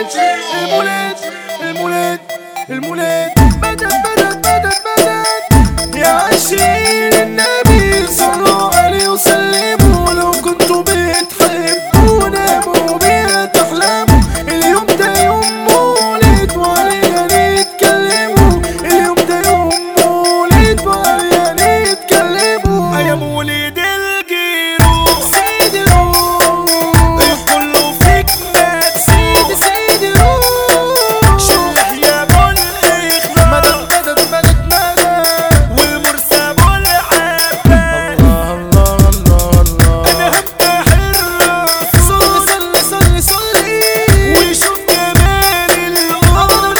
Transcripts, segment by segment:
المولد المولد المولد المولد بدت بدت بدت بدت يا عشرين النبي صلوا عليه وسلموا لو كنتوا بتحبونا مو بتحلموا اليوم ده يوم مولد وعلينا نتكلموا اليوم ده يوم مولد وعلينا نتكلموا يا مولد الجيرو سيد الروح كله فيك سيد سيد الروح شوح يا ابو الاخلاص مدد مدد مدد مدد والمرسى ابو العباس الله الله الله الله انا هفتح الراس صلي صلي صلي صلي ويشوف جمال القمر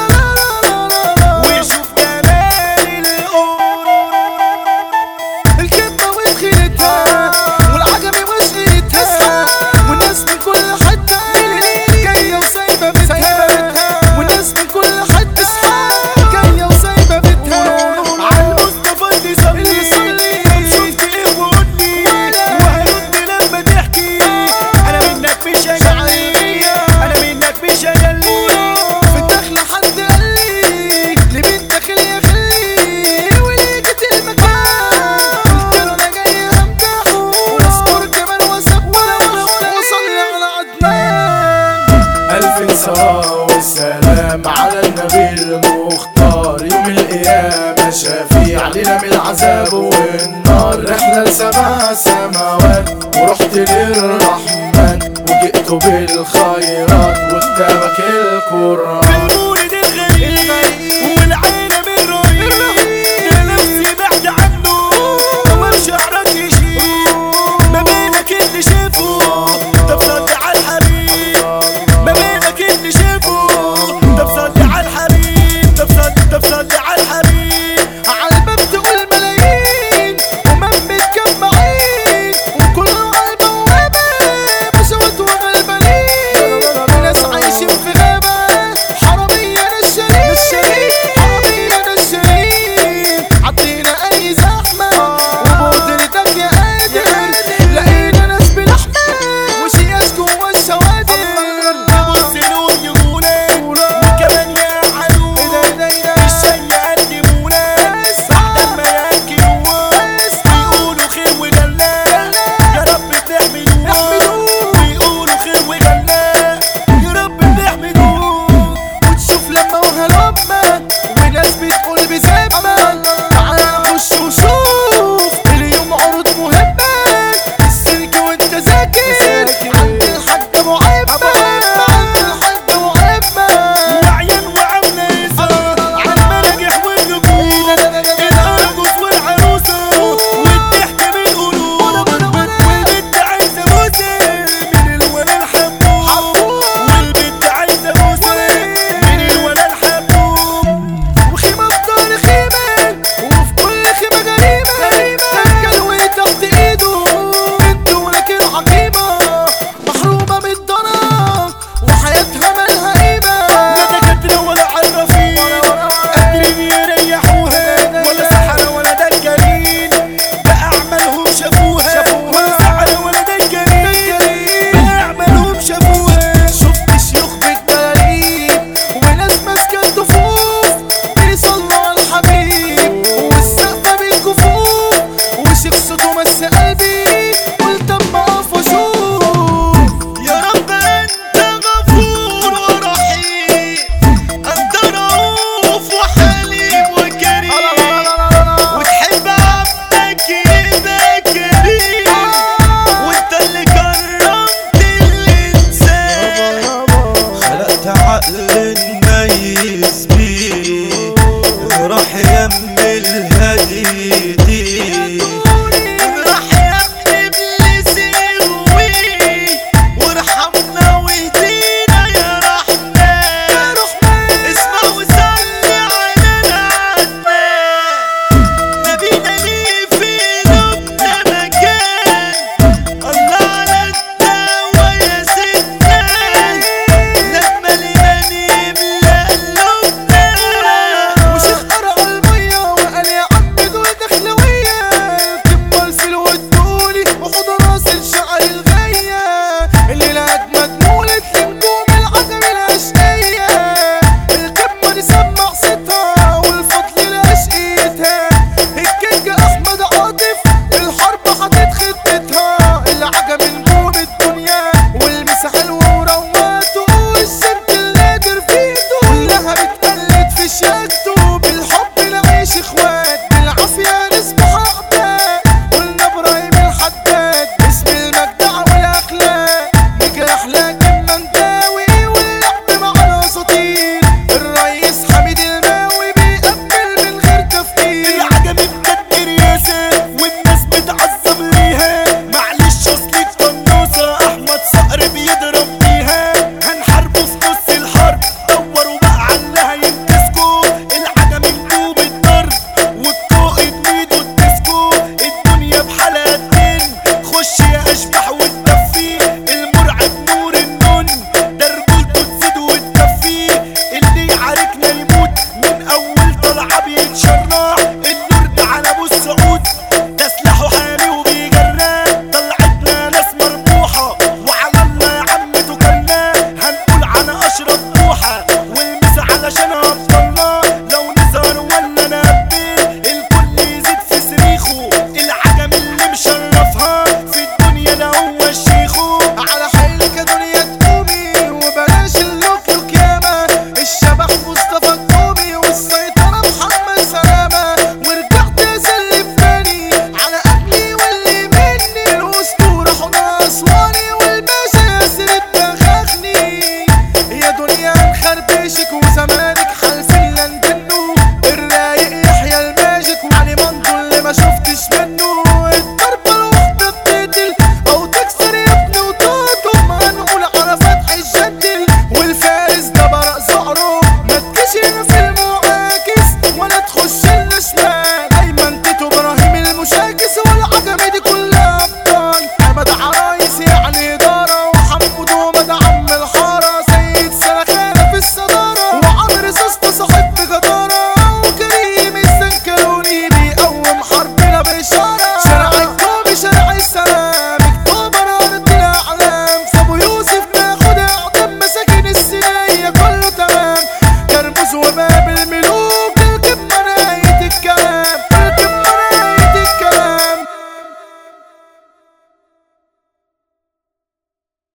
ويشوف جمال القمر الكبة وتخيلتها والعجمي وشقيتها والناس من كل حتة جاية وسايبة بيتها والناس من كل حتة جاية وسايبة بيتها على المصطفى اللي صلي اللي صلي. طب شفت ايه وقولي وهرد لما تحكي انا منك مش هجلي انا منك مش هجلي في الدخل حد قال لي لمين داخل يا خلي وليه جيت المكان قلت له انا جاي امدح واذكر كمان واسبح وصلي على عدنان ألف صلاة والسلام على النبي المختار يوم القيامة شفيع لنا من العذاب والنار رحلة لسبع سماوات ورحت للرحمن وجئت بالخيرات وكتابك القرآن